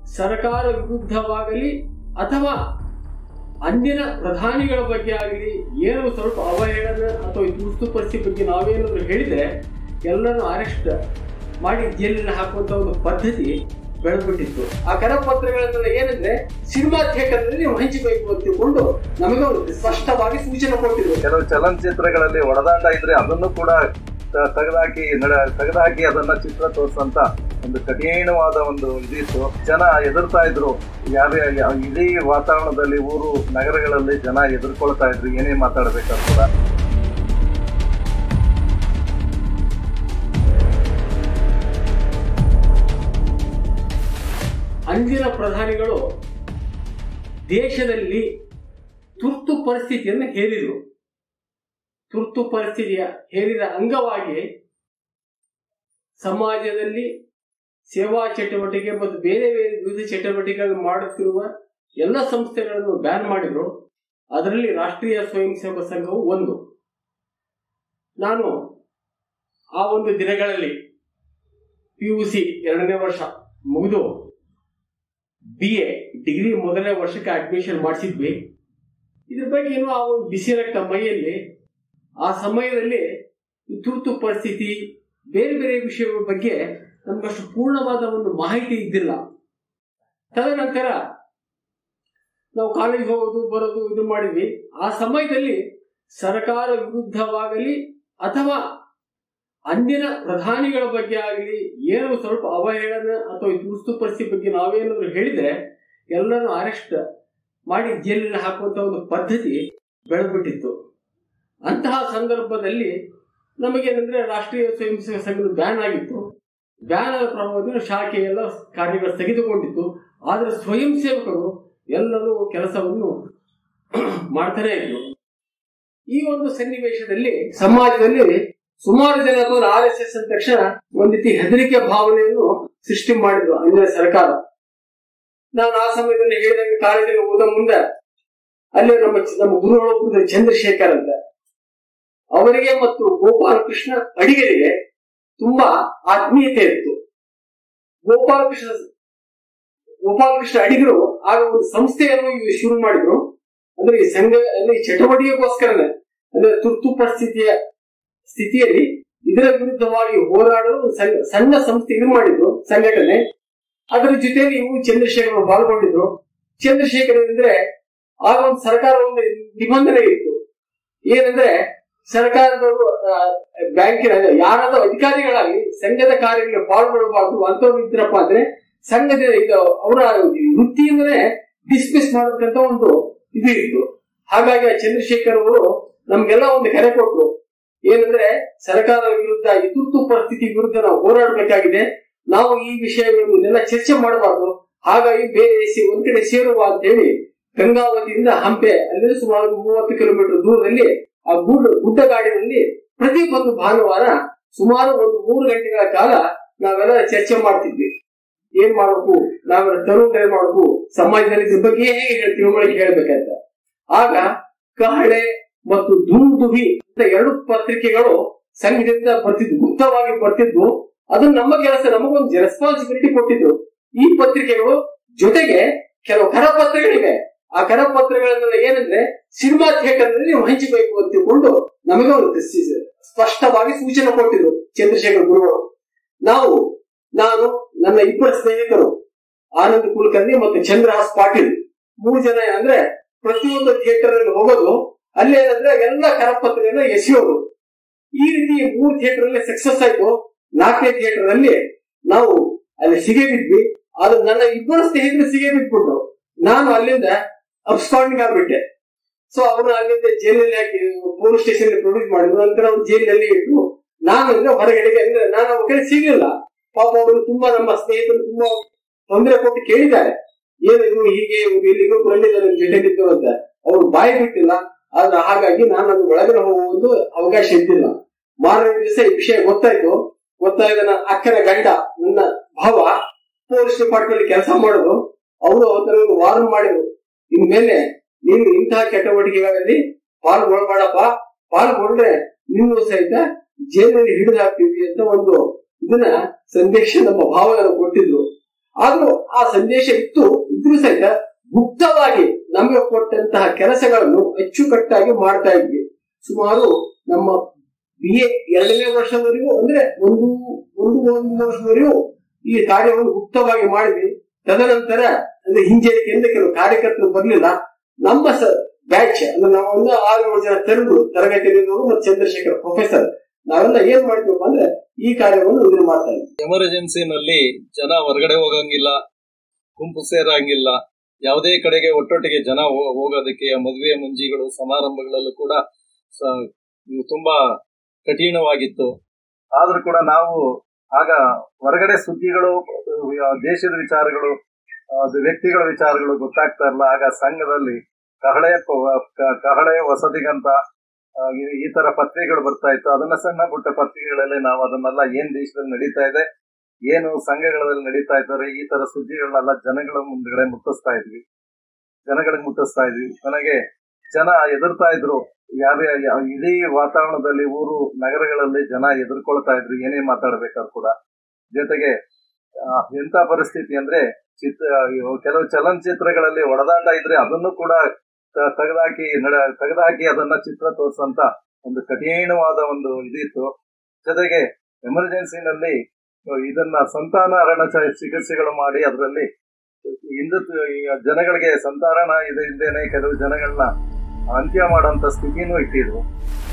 ಸರ್ಕಾರ ವಿರುದ್ಧವಾಗಲಿ ಅಥವಾ ಅಂದಿನ ಪ್ರಧಾನಿಗಳ ಬಗ್ಗೆ ಆಗಲಿ ಏನೋ ಸ್ವಲ್ಪ ಅವಹೇಳನ ಅಥವಾ ಈ ತುರ್ತುಪಡಿಸಿ ಬಗ್ಗೆ ನಾವೇನಾದ್ರು ಹೇಳಿದ್ರೆ ಎಲ್ಲರನ್ನು ಅರೆಸ್ಟ್ ಮಾಡಿ ಜೈಲಿನ ಹಾಕುವಂತ ಒಂದು ಪದ್ಧತಿ ಬೆಳೆದ್ಬಿಟ್ಟಿತ್ತು ಆ ಕರಪತ್ರಗಳನ್ನೆಲ್ಲ ಏನಂದ್ರೆ ಸಿನಿಮಾ ಥಿಯೇಟರ್ನಲ್ಲಿ ನೀವು ಹಂಚಬೇಕು ಅಂತ ತಿಳ್ಕೊಂಡು ನಮಗೆ ಅವರು ಸ್ಪಷ್ಟವಾಗಿ ಸೂಚನೆ ಕೊಟ್ಟಿದ್ರು ಕೆಲವು ಚಲನಚಿತ್ರಗಳಲ್ಲಿ ಒಡದಾಟ ಇದ್ರೆ ಅದನ್ನು ಕೂಡ ತ- ತೆಗೆದಾಕಿ ನಡ ತೆಗೆದಾಕಿ ಅದನ್ನ ಚಿತ್ರ ತೋರಿಸಂತ ಒಂದು ಕಠಿಣವಾದ ಒಂದು ಇದಿತ್ತು ಜನ ಎದುರ್ತಾ ಇದ್ರು ಯಾರೇ ಯಾ- ಇಡೀ ವಾತಾವರಣದಲ್ಲಿ ಊರು ನಗರಗಳಲ್ಲಿ ಜನ ಎದುರ್ಕೊಳ್ತಾ ಇದ್ರು ಏನೇ ಮಾತಾಡ್ಬೇಕಾದ್ರು ಕೂಡ ಅಂದಿನ ಪ್ರಧಾನಿಗಳು ದೇಶದಲ್ಲಿ ತುರ್ತು ಪರಿಸ್ಥಿತಿಯನ್ನು ಹೇರಿದರು ತುರ್ತು ಪರಿಸ್ಥಿತಿಯ ಹೇರಿದ ಅಂಗವಾಗಿ ಸಮಾಜದಲ್ಲಿ ಸೇವಾ ಚಟುವಟಿಕೆ ಮತ್ತು ಬೇರೆ ಬೇರೆ ವಿವಿಧ ಚಟುವಟಿಕೆಗಳನ್ನು ಮಾಡುತ್ತಿರುವ ಎಲ್ಲ ಸಂಸ್ಥೆಗಳನ್ನು ಬ್ಯಾನ್ ಮಾಡಿದ್ರು ಅದರಲ್ಲಿ ರಾಷ್ಟ್ರೀಯ ಸ್ವಯಂ ಸೇವಕ ಸಂಘವು ಒಂದು ನಾನು ಆ ಒಂದು ದಿನಗಳಲ್ಲಿ ಪಿ ಯು ಸಿ ಎರಡನೇ ವರ್ಷ ಮುಗಿದು ಬಿ ಎ ಡಿಗ್ರಿ ಮೊದಲನೇ ವರ್ಷಕ್ಕೆ ಅಡ್ಮಿಷನ್ ಮಾಡಿಸಿದ್ವಿ ಇದ್ರ ಬಗ್ಗೆ ಏನೋ ಆ ಒಂದು ಬಿಸಿ ರಕ್ತ ಮೈಯಲ್ಲಿ ಆ ಸಮಯದಲ್ಲಿ ಈ ತುರ್ತು ಪರಿಸ್ಥಿತಿ ಬೇರೆ ಬೇರೆ ವಿಷಯಗಳ ಬಗ್ಗೆ ನಮ್ಗಷ್ಟು ಪೂರ್ಣವಾದ ಒಂದು ಮಾಹಿತಿ ಇದ್ದಿಲ್ಲ ತದನಂತರ ನಾವು ಕಾಲೇಜ್ ಹೋಗೋದು ಬರೋದು ಇದು ಮಾಡಿದ್ವಿ ಆ ಸಮಯದಲ್ಲಿ ಸರ್ಕಾರ ವಿರುದ್ಧವಾಗಲಿ ಅಥವಾ ಅಂದಿನ ಪ್ರಧಾನಿಗಳ ಬಗ್ಗೆ ಆಗಲಿ ಏನೋ ಸ್ವಲ್ಪ ಅವಹೇಳನ ಅಥವಾ ಈ ತುರ್ತು ಪರಿಸ್ಥಿತಿ ಬಗ್ಗೆ ನಾವೇನಾದ್ರು ಹೇಳಿದ್ರೆ ಎಲ್ಲರನ್ನು ಅರೆಸ್ಟ್ ಮಾಡಿ ಜೈಲಿನ ಹಾಕುವಂತ ಒಂದು ಪದ್ಧತಿ ಬೆಳೆದ್ಬಿಟ್ಟಿತ್ತು ಅಂತಹ ಸಂದರ್ಭದಲ್ಲಿ ನಮಗೇನಂದ್ರೆ ರಾಷ್ಟ್ರೀಯ ಸ್ವಯಂ ಸೇವಕ ಸಂಘದ ಬ್ಯಾನ್ ಆಗಿತ್ತು ಬ್ಯಾನ್ ಆದ ಪ್ರಭಾವದಿಂದ ಶಾಖೆ ಎಲ್ಲ ಕಾರ್ಯಗಳು ಸ್ಥಗಿತಗೊಂಡಿತ್ತು ಆದರೆ ಸ್ವಯಂ ಸೇವಕರು ಎಲ್ಲರೂ ಕೆಲಸವನ್ನು ಮಾಡ್ತಾನೆ ಇದ್ರು ಈ ಒಂದು ಸನ್ನಿವೇಶದಲ್ಲಿ ಸಮಾಜದಲ್ಲಿ ಸುಮಾರು ಜನ ಆರ್ ಎಸ್ ಎಸ್ ಅಂದ ತಕ್ಷಣ ಒಂದ್ ರೀತಿ ಹೆದರಿಕೆ ಭಾವನೆಯನ್ನು ಸೃಷ್ಟಿ ಮಾಡಿದ್ರು ಅಂದಿನ ಸರ್ಕಾರ ನಾನು ಆ ಸಮಯದಲ್ಲಿ ಹೇಳಿದಾಗ ಕಾಲೇಜಿಗೆ ಹೋದ ಮುಂದೆ ಅಲ್ಲಿ ನಮ್ಮ ನಮ್ಮ ಗುರುಗಳು ಚಂದ್ರಶೇಖರ್ ಅಂತ ಅವರಿಗೆ ಮತ್ತು ಗೋಪಾಲಕೃಷ್ಣ ಅಡಿಗರಿಗೆ ತುಂಬಾ ಆತ್ಮೀಯತೆ ಇತ್ತು ಗೋಪಾಲಕೃಷ್ಣ ಗೋಪಾಲಕೃಷ್ಣ ಅಡಿಗರು ಆಗ ಒಂದು ಸಂಸ್ಥೆಯನ್ನು ಇವ್ರು ಶುರು ಮಾಡಿದ್ರು ಅಂದ್ರೆ ಈ ಸಂಘ ಅಂದ್ರೆ ಈ ಚಟುವಟಿಕೆಗೋಸ್ಕರನೇ ಅಂದ್ರೆ ತುರ್ತು ಪರಿಸ್ಥಿತಿಯ ಸ್ಥಿತಿಯಲ್ಲಿ ಇದರ ವಿರುದ್ಧವಾಗಿ ಹೋರಾಡಲು ಒಂದು ಸಂಘ- ಸಣ್ಣ ಸಂಸ್ಥೆ ಇದು ಮಾಡಿದ್ರು ಸಂಘಟನೆ ಅದರ ಜೊತೆಯಲ್ಲಿ ಇವು ಚಂದ್ರಶೇಖರ್ ಅವರು ಪಾಲ್ಗೊಂಡಿದ್ರು ಚಂದ್ರಶೇಖರ್ ಅಂದ್ರೆ ಆಗ ಒಂದು ಸರ್ಕಾರ ಒಂದು ನಿಬಂಧನೆ ಇತ್ತು ಏನಂದ್ರೆ ಸರ್ಕಾರದವರು ಆ, ಬ್ಯಾಂಕಿನ ಯಾರಾದ್ರೂ ಅಧಿಕಾರಿಗಳಾಗಿ ಸಂಘದ ಕಾರ್ಯಗಳಿಗೆ ಪಾಲ್ಗೊಳ್ಳಬಾರ್ದು ಅಂತವ್ರು ಇದ್ರಪ್ಪ ಅಂದ್ರೆ ಸಂಘದ ಇದು ಅವರ ವೃತ್ತಿಯಿಂದಲೇ ಡಿಸ್ಮಿಸ್ ಮಾಡಬೇಕಂತ ಒಂದು ಇದು ಇತ್ತು ಹಾಗಾಗಿ ಆ ಚಂದ್ರಶೇಖರ್ ಅವರು ನಮ್ಗೆಲ್ಲ ಒಂದು ಕರೆ ಕೊಟ್ರು ಏನಂದ್ರೆ ಸರ್ಕಾರದ ವಿರುದ್ಧ ಈ ತುರ್ತು ಪರಿಸ್ಥಿತಿ ವಿರುದ್ಧ ನಾವು ಹೋರಾಡಬೇಕಾಗಿದೆ ನಾವು ಈ ವಿಷಯಗಳನ್ನೆಲ್ಲ ಚರ್ಚೆ ಮಾಡಬಾರ್ದು ಹಾಗಾಗಿ ಬೇರೆ ಸಿ- ಒಂದ್ ಕಡೆ ಸೇರುವ ಅಂತ ಹೇಳಿ ಗಂಗಾವತಿಯಿಂದ ಹಂಪೆ ಅಲ್ಲಿ ಸುಮಾರು ಮೂವತ್ತು ಕಿಲೋಮೀಟರ್ ದೂರದಲ್ಲಿ ಆ ಗುಡ್ಡ ಗುಡ್ಡಗಾಡಿನಲ್ಲಿ ಪ್ರತಿ ಒಂದು ಭಾನುವಾರ ಸುಮಾರು ಒಂದು ಮೂರು ಗಂಟೆಗಳ ಕಾಲ ನಾವೆಲ್ಲ ಚರ್ಚೆ ಮಾಡ್ತಿದ್ವಿ ಏನ್ ಮಾಡ್ಬೇಕು ನಾವೆಲ್ಲ ತರುಣ ಏನ್ ಮಾಡ್ಬೇಕು ಸಮಾಜದಲ್ಲಿ ಇದ್ರ ಬಗ್ಗೆ ಹೇಗೆ ಹೇಳ್- ತಿಳುವಳಿಕೆ ಹೇಳ್ಬೇಕಂತ ಆಗ ಕಹಳೆ ಮತ್ತು ದುಂದುಹಿ ಅಂತ ಎರಡು ಪತ್ರಿಕೆಗಳು ಸಂಘದಿಂದ ಬರ್ತಿದ್ವು ಮುಕ್ತವಾಗಿ ಬರ್ತಿದ್ವು ಅದು ನಮ್ಮ ಕೆಲಸ ನಮಗೊಂದು ರೆಸ್ಪಾನ್ಸಿಬಿಲಿಟಿ ಕೊಟ್ಟಿದ್ರು ಈ ಪತ್ರಿಕೆಗಳು ಜೊತೆಗೆ ಕೆಲವು ಕರಪತ್ರಗಳಿವೆ ಆ ಕರಪತ್ರಗಳನ್ನೆಲ್ಲ ಏನಂದ್ರೆ ಸಿನಿಮಾ ಥಿಯೇಟರ್ ನಲ್ಲಿ ನೀವು ಹಂಚಬೇಕು ಅಂತ ತಿಳ್ಕೊಂಡು ನಮಗೆ ಅವರು ಸಿ- ಸ್ಪಷ್ಟವಾಗಿ ಸೂಚನೆ ಕೊಟ್ಟಿದ್ರು ಚಂದ್ರಶೇಖರ್ ಗುರುಗಳು ನಾವು ನಾನು ನನ್ನ ಇಬ್ಬರು ಸ್ನೇಹಿತರು ಆನಂದ್ ಕುಲಕರ್ಣಿ ಮತ್ತು ಚಂದ್ರಹಾಸ್ ಪಾಟೀಲ್ ಮೂರು ಜನ ಅಂದ್ರೆ ಪ್ರತಿಯೊಂದು ಥಿಯೇಟರ್ ಅಲ್ಲಿ ಹೋಗೋದು ಅಲ್ಲಿ ಏನಂದ್ರೆ ಎಲ್ಲ ಕರಪತ್ರಗಳನ್ನ ಎಸೆಯೋದು ಈ ರೀತಿ ಮೂರು ಥಿಯೇಟರ್ ಅಲ್ಲಿ ಸಕ್ಸಸ್ ಆಯ್ತು ನಾಲ್ಕನೇ ಥಿಯೇಟರ್ ಅಲ್ಲಿ ನಾವು ಅಲ್ಲಿ ಸಿಗೆ ಬಿದ್ವಿ ಆದ್ರೆ ನನ್ನ ಇಬ್ಬರು ಸ್ನೇಹಿತರು ಸಿಗೆ ಬಿದ್ಬಿಟ್ರು ನಾನು ಅಲ್ಲಿಂದ ಅಬ್ಸ್ಕಾಂಡಿಂಗ್ ಆಗ್ಬಿಟ್ಟೆ ಸೊ ಅವ್ರನ್ನ ಅಲ್ಲಿಂದ ಜೈಲಲ್ಲಿ ಹಾಕಿ ಪೊಲೀಸ್ ಸ್ಟೇಷನ್ ಪ್ರೊಡ್ಯೂಸ್ ಮಾಡಿದ್ರು ನಂತರ ಅವ್ರು ಜೈಲಲ್ಲಿ ಇಟ್ಟು ನಾನು ಅಂದ್ರೆ ಹೊರಗಡೆಗೆ ಅಂದ್ರೆ ನಾನು ಅವ್ರ ಕಡೆ ಸಿಗಲಿಲ್ಲ ಪಾಪ ಅವರು ತುಂಬಾ ನಮ್ಮ ಸ್ನೇಹಿತರು ತುಂಬಾ ತೊಂದರೆ ಕೊಟ್ಟು ಕೇಳಿದ್ದಾರೆ ಏನು ಇವ್ರು ಹೀಗೆ ಇವ್ರು ಇಲ್ಲಿಗೂ ಬಂದಿದ್ದಾರೆ ಜೊತೆಗಿದ್ದು ಅಂತ ಅವ್ರು ಬಾಯಿ ಬಿಟ್ಟಿಲ್ಲ ಆದ್ರೆ ಹಾಗಾಗಿ ನಾನು ಅದು ಒಳಗಡೆ ಹೋಗುವ ಒಂದು ಅವಕಾಶ ಇದ್ದಿಲ್ಲ ಮಾರನೇ ದಿವಸ ಈ ವಿಷಯ ಗೊತ್ತಾಯ್ತು ಗೊತ್ತಾಯ್ತು ನನ್ನ ಅಕ್ಕನ ಗಂಡ ನನ್ನ ಭಾವ ಪೊಲೀಸ್ ಡಿಪಾರ್ಟ್ಮೆಂಟ್ ಕೆಲಸ ಮಾಡೋದು ಅವರು ಅವರಿಗೆ ವಾರ್ನ್ ಮಾಡಿದ್ರು ಇನ್ಮೇಲೆ ನೀನು ಇಂತಹ ಚಟುವಟಿಕೆಗಳಲ್ಲಿ ಪಾಲ್ಗೊಳ್ಬೇಡಪ್ಪ ಪಾಲ್ಗೊಂಡ್ರೆ ನೀವು ಸಹಿತ ಜೈಲಿನಲ್ಲಿ ಹಿಡಿದು ಹಾಕ್ತೀವಿ ಅಂತ ಒಂದು ಇದನ್ನ ಸಂದೇಶ ನಮ್ಮ ಭಾವ ಕೊಟ್ಟಿದ್ರು ಆದ್ರೂ ಆ ಸಂದೇಶ ಇತ್ತು ಇದ್ರೂ ಸಹಿತ ಗುಪ್ತವಾಗಿ ನಮಗೆ ಕೊಟ್ಟಂತಹ ಕೆಲಸಗಳನ್ನು ಅಚ್ಚುಕಟ್ಟಾಗಿ ಮಾಡ್ತಾ ಇದ್ವಿ ಸುಮಾರು ನಮ್ಮ ಬಿ ಎ ಎರಡನೇ ವರ್ಷದವರೆಗೂ ಅಂದ್ರೆ ಒಂದು ಒಂದು ಒಂದು ವರ್ಷದವರೆಗೂ ಈ ಕಾರ್ಯವನ್ನು ಗುಪ್ತವಾಗಿ ಮಾಡಿದ್ವಿ ತದನಂತರ ಅಂದ್ರೆ ಹಿಂಜರಿಕೆಯಿಂದ ಕೆಲವು ಕಾರ್ಯಕರ್ತರು ಬರಲಿಲ್ಲ ನಮ್ಮ ಬ್ಯಾಚ್ ಅಂದ್ರೆ ನಾವು ಒಂದು ಆರು ಏಳು ಜನ ತೆರಳು ತರಗತಿಯಲ್ಲಿರುವವರು ಮತ್ತು ಚಂದ್ರಶೇಖರ್ ಪ್ರೊಫೆಸರ್ ನಾವೆಲ್ಲ ಏನ್ ಮಾಡ್ಬೇಕು ಅಂದ್ರೆ ಈ ಕಾರ್ಯವನ್ನು ಇದನ್ನು ಮಾಡ್ತಾ ಇದ್ವಿ ಎಮರ್ಜೆನ್ಸಿನಲ್ಲಿ ಜನ ಹೊರಗಡೆ ಹೋಗಂಗಿಲ್ಲ ಗುಂಪು ಸೇರಂಗಿಲ್ಲ ಯಾವುದೇ ಕಡೆಗೆ ಒಟ್ಟೊಟ್ಟಿಗೆ ಜನ ಹೋ- ಹೋಗೋದಕ್ಕೆ ಮದುವೆ ಮುಂಜಿಗಳು ಸಮಾರಂಭಗಳಲ್ಲೂ ಕೂಡ ಸ- ಇವು ತುಂಬಾ ಕಠಿಣವಾಗಿತ್ತು ಆದ್ರೂ ಕೂಡ ನಾವು ಆಗ ಹೊರಗಡೆ ಸುದ್ದಿಗಳು ಆ, ದೇಶದ ವಿಚಾರಗಳು ಆ, ಅದು ವ್ಯಕ್ತಿಗಳ ವಿಚಾರಗಳು ಗೊತ್ತಾಗ್ತಾ ಇರಲ್ಲ ಆಗ ಸಂಘದಲ್ಲಿ ಕಹಳೆ ಪ- ಕ- ಕಹಳೆ ವಸತಿಗಂತ ಆ, ಈ- ಈ ತರ ಪತ್ರಿಕೆಗಳು ಬರ್ತಾ ಇತ್ತು ಅದನ್ನ ಸಣ್ಣ ಪುಟ್ಟ ಪತ್ರಿಕೆಗಳಲ್ಲಿ ನಾವು ಅದನ್ನೆಲ್ಲ ಏನ್ ದೇಶದಲ್ಲಿ ನಡೀತಾ ಇದೆ ಏನು ಸಂಘಗಳಲ್ಲಿ ನಡೀತಾ ಇದ್ದಾರೆ ಈ ತರ ಸುದ್ದಿಗಳನ್ನೆಲ್ಲ ಜನಗಳ ಮುಂದ್ಗಡೆ ಮುಟ್ಟಿಸ್ತಾ ಇದ್ವಿ ಜನಗಳಿಗೆ ಮುಟ್ಟಿಸ್ತಾ ಇದ್ವಿ ಕೊನೆಗೆ ಜನ ಎದುರ್ತಾ ಇದ್ರು ಯಾರೇ ಯಾ- ಇಡೀ ವಾತಾವರಣದಲ್ಲಿ ಊರು ನಗರಗಳಲ್ಲಿ ಜನ ಎದುರ್ಕೊಳ್ತಾ ಇದ್ರು ಏನೇ ಮಾತಾಡ್ಬೇಕಾದ್ರು ಕೂಡ ಜೊತೆಗೆ ಆ, ಎಂತ ಪರಿಸ್ಥಿತಿ ಅಂದ್ರೆ ಚಿತ್ರ ಇವು ಕೆಲವು ಚಲನಚಿತ್ರಗಳಲ್ಲಿ ಒಡದಾಟ ಇದ್ರೆ ಅದನ್ನು ಕೂಡ ತ- ತೆಗೆದಾಕಿ ನಡ ತೆಗೆದಾಕಿ ಅದನ್ನ ಚಿತ್ರ ತೋರಿಸಂತ ಒಂದು ಕಠಿಣವಾದ ಒಂದು ಇದಿತ್ತು ಜೊತೆಗೆ ಎಮರ್ಜೆನ್ಸಿನಲ್ಲಿ ಇದನ್ನ ಸಂತಾನ ಹರಣ ಚ- ಚಿಕಿತ್ಸೆಗಳು ಮಾಡಿ ಅದರಲ್ಲಿ ಹಿಂದುತ್ವ ಈ ಜನಗಳಿಗೆ ಸಂತಾನ ಇದೆ ಇಲ್ದೇನೆ ಕೆಲವು ಜನಗಳನ್ನ ಅಂತ್ಯ ಮಾಡೋಂತ ಸ್ಥಿತಿನೂ ಇಟ್ಟಿದ್ರು